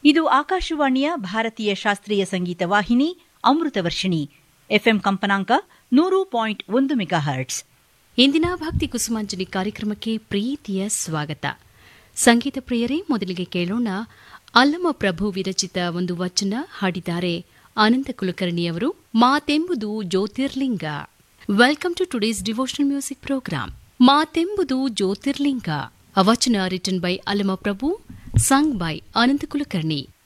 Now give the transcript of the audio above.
ಇದು ಆಕಾಶವಾಣಿಯ ಭಾರತೀಯ ಶಾಸ್ತ್ರೀಯ ಸಂಗೀತ ವಾಹಿನಿ ಅಮೃತವರ್ಷಿಣಿ ಎಫ್ಎಂ ಕಂಪನಾಂಕ ನೂರು ಪಾಯಿಂಟ್ ಒಂದು ಮೆಗಾ ಹರ್ಟ್ಸ್ ಇಂದಿನ ಭಕ್ತಿ ಕುಸುಮಾಂಜಲಿ ಕಾರ್ಯಕ್ರಮಕ್ಕೆ ಪ್ರೀತಿಯ ಸ್ವಾಗತ ಸಂಗೀತ ಪ್ರಿಯರೇ ಮೊದಲಿಗೆ ಕೇಳೋಣ ಅಲ್ಲಮ ಪ್ರಭು ವಿರಚಿತ ಒಂದು ವಚನ ಹಾಡಿದ್ದಾರೆ ಅನಂತ ಕುಲಕರ್ಣಿಯವರು ಮಾತೆಂಬುದು ಜ್ಯೋತಿರ್ಲಿಂಗ welcome to today's devotional music program ಮಾತೆಂಬುದು ಜ್ಯೋತಿರ್ಲಿಂಗ a vachana written by Allama Prabhu sung by Ananta Kulkarni